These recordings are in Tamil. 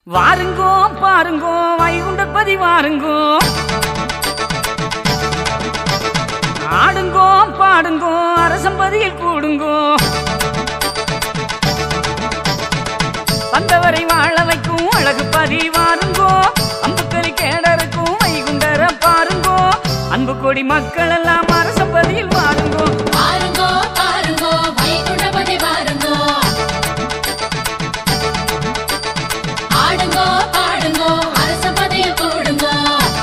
வாருங்கோ பாருங்கோ வைகுண்டப்பதி வாருங்கோ ஆடுங்கோ பாடுங்கோ அரசம்பதியில் கூடுங்கோ வந்தவரை வாழ வைக்கும் அழகு பதி வாருங்கோ அம்புக்கலி கேடருக்கும் வைகுண்டர பாருங்கோ அன்பு கொடி மக்கள் எல்லாம் அரசம்பதியில் வாருங்கோ பாருங்கோ பாருங்கோ வைகுண்டபதி பாருங்கோ ஆடுங்கோ பாடுங்கோ அரசபதியில் கூடுங்கோ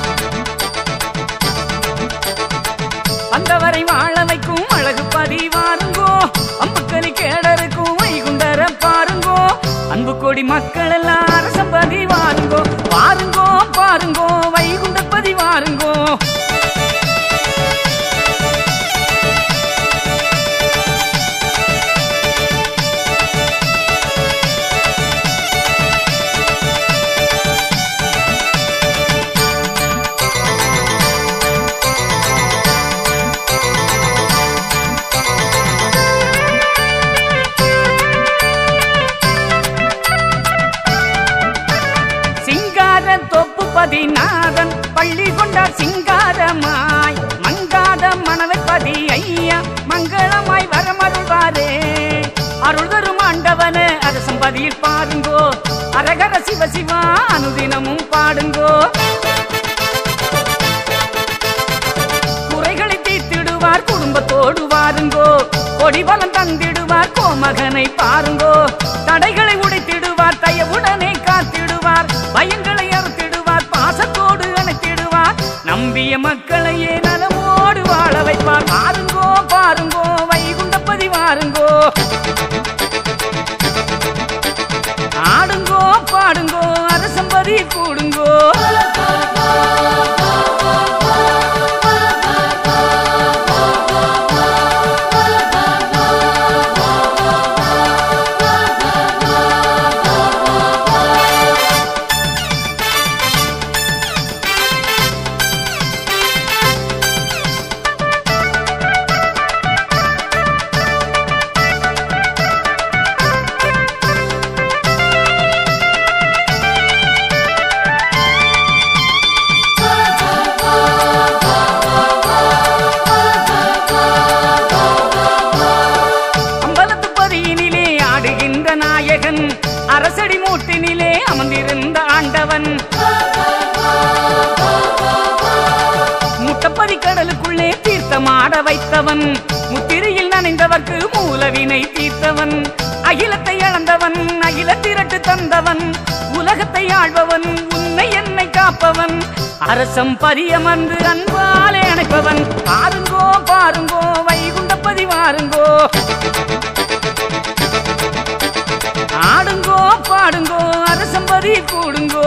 வந்தவரை வாழ வைக்கும் அழகு பதி வாருங்கோ அம்புக்கலி கேடருக்கும் வைகுண்டர பாருங்கோ அன்பு கொடி மக்கள் எல்லாம் அரசம்பதி வாருங்கோ பாருங்கோ பாருங்கோ வைகுண்டப்பதி வாருங்கோ சிங்கார தொப்பு பதிநாதன் பள்ளி கொண்டார் சிங்காரமாய் மங்காத மணவை பதி ஐயா மங்களமாய் வரமருள்வாரே அருள் தரும் ஆண்டவன அரசம் பதியில் பாருங்கோ அரகர சிவ சிவா அனுதினமும் பாடுங்கோ குறைகளை தீர்த்திடுவார் குடும்பத்தோடு வாருங்கோ கொடிபலம் தந்திடுவார் கோமகனை பாருங்கோ தடைகளை உடைத்திடுவார் தயவுடனே காத்திடுவார் பயங்களை அறுத்திடுவார் பாசத்தோடு அணைத்திடுவார் நம்பிய மக்களையே நலமோடு வாழ வைப்பார் பாருங்கோ பாருங்கோ வைகுண்டப்பதி வாருங்கோ ஆடுங்கோ பாடுங்கோ அரசம்பதி கூடுங்கோ அம்பலத்து பதியினிலே ஆடுகின்ற நாயகன் அரசடி மூட்டினிலே அமர்ந்திருந்த ஆண்டவன் முட்டப்பதி கடலுக்குள்ளே தீர்த்தமாட வைத்தவன் முத்திரையில் நனைந்தவர்க்கு மூலவினை தீர்த்தவன் அகிலத்தை அளந்தவன் அகில திரட்டு தந்தவன் உலகத்தை ஆள்பவன் உன்னை என்னை காப்பவன் அரசம் பரியமர்ந்து அன்பாலே அணைப்பவன் பாருங்கோ பாருங்கோ வைகுண்டப்பதி வாருங்கோ ஆடுங்கோ பாடுங்கோ அரசம்பதி கூடுங்கோ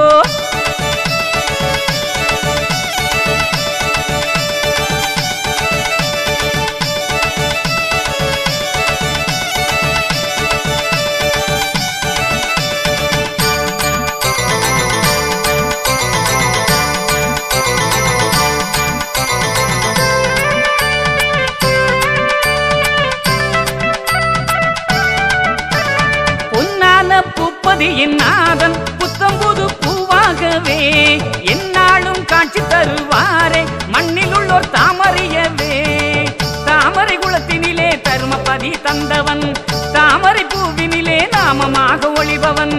பொன்னான பூப்பதியின் நாதன் புத்தம்புது பூவாகவே என்னாலும் காட்சி தருவாரே மண்ணில் உள்ளோர் தாமரையவே தாமரை குளத்தினிலே தருமபதி தந்தவன் தாமரை பூவினிலே நாமமாக ஒளிபவன்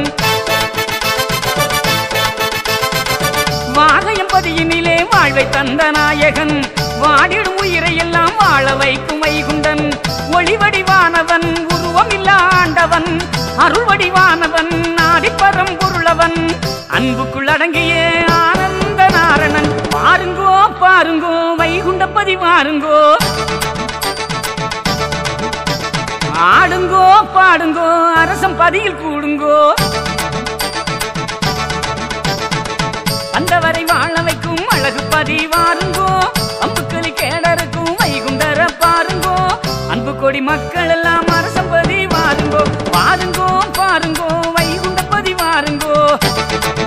வாகையம்பதியினிலே வாழ்வை தந்த நாயகன் வாடிடும் உயிரை எல்லாம் வாழ வைக்கும் வைகுண்டன் ஒளிவடிவானவன் உருவமில்லா ஆண்டவன் அருள் வடிவானவன் ஆடிப்பரம் பொருளவன் அன்புக்குள் அடங்கிய ஆனந்த நாரணன் பாருங்கோ பாருங்கோ வைகுண்டப்பதி வாருங்கோ ஆடுங்கோ பாடுங்கோ அரசம் பதியில் கூடுங்கோ அந்தவரை வாழ வைக்கும் அழகு பதி வாருங்கோ அம்புக்களி கேடருக்கும் வைகுண்டர பாருங்கோ அன்பு கொடி மக்கள் எல்லாம் அரசம்பதி வாருங்கோ பாருங்கோ பாருங்கோ வைகுண்டப்பதி வாருங்கோ